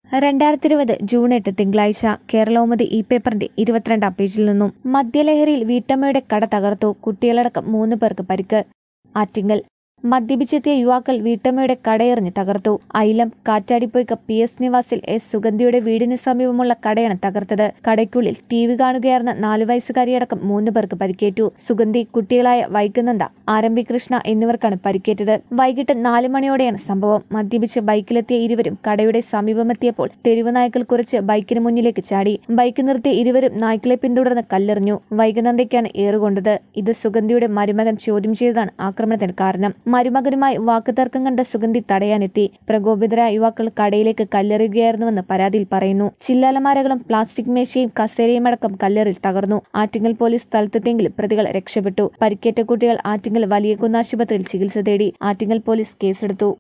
രണ്ടായിരത്തി ഇരുപത് ജൂൺ എട്ട് തിങ്കളാഴ്ച കേരളൗമതി ഈ പേപ്പറിന്റെ ഇരുപത്തിരണ്ടാം പേജിൽ നിന്നും മദ്യലഹരിയിൽ വീട്ടമ്മയുടെ കട തകർത്തു കുട്ടികളടക്കം മൂന്ന് പേർക്ക് പരിക്ക് ആറ്റിങ്ങൽ മദ്യപിച്ചെത്തിയ യുവാക്കൾ വീട്ടമ്മയുടെ കടയെറിഞ്ഞ് തകർത്തു ഐലം കാറ്റാടിപ്പൊയ്ക്ക പി എസ് നിവാസിൽ എസ് സുഗന്ധിയുടെ വീടിന് സമീപമുള്ള കടയാണ് തകർത്തത് കടയ്ക്കുള്ളിൽ ടി വി കാണുകയായിരുന്ന നാലു വയസ്സുകാരിയടക്കം മൂന്ന് പേർക്ക് പരിക്കേറ്റു സുഗന്ധി കുട്ടികളായ വൈകുന്നന്ദ ആരംഭി കൃഷ്ണ എന്നിവർക്കാണ് പരിക്കേറ്റത് വൈകിട്ട് നാല് മണിയോടെയാണ് സംഭവം മദ്യപിച്ച് ബൈക്കിലെത്തിയ ഇരുവരും കടയുടെ സമീപമെത്തിയപ്പോൾ തെരുവ് നായ്ക്കൾ കുറച്ച് ബൈക്കിന് മുന്നിലേക്ക് ചാടി ബൈക്ക് നിർത്തി ഇരുവരും നായ്ക്കളെ പിന്തുടർന്ന് കല്ലെറിഞ്ഞു വൈകുന്നന്ദയ്ക്കാണ് ഏറുകൊണ്ടത് ഇത് സുഗന്ധിയുടെ മരുമകൻ ചോദ്യം ചെയ്തതാണ് ആക്രമണത്തിന് കാരണം മരുമകനുമായി വാക്കുതർക്കം കണ്ട സുഗന്ധി തടയാനെത്തി പ്രകോപിതരായ യുവാക്കൾ കടയിലേക്ക് കല്ലെറിയുകയായിരുന്നുവെന്ന് പരാതിയിൽ പറയുന്നു ചില്ലലമാരകളും പ്ലാസ്റ്റിക് മേശയും കസേരയും അടക്കം കല്ലെറിൽ തകർന്നു ആറ്റിങ്ങൽ പോലീസ് സ്ഥലത്തെത്തിയെങ്കിലും പ്രതികൾ രക്ഷപ്പെട്ടു പരിക്കേറ്റ കുട്ടികൾ ആറ്റിങ്ങൽ വലിയ കുന്നാശുപത്രിയിൽ ചികിത്സ തേടി ആറ്റിങ്ങൽ പോലീസ് കേസെടുത്തു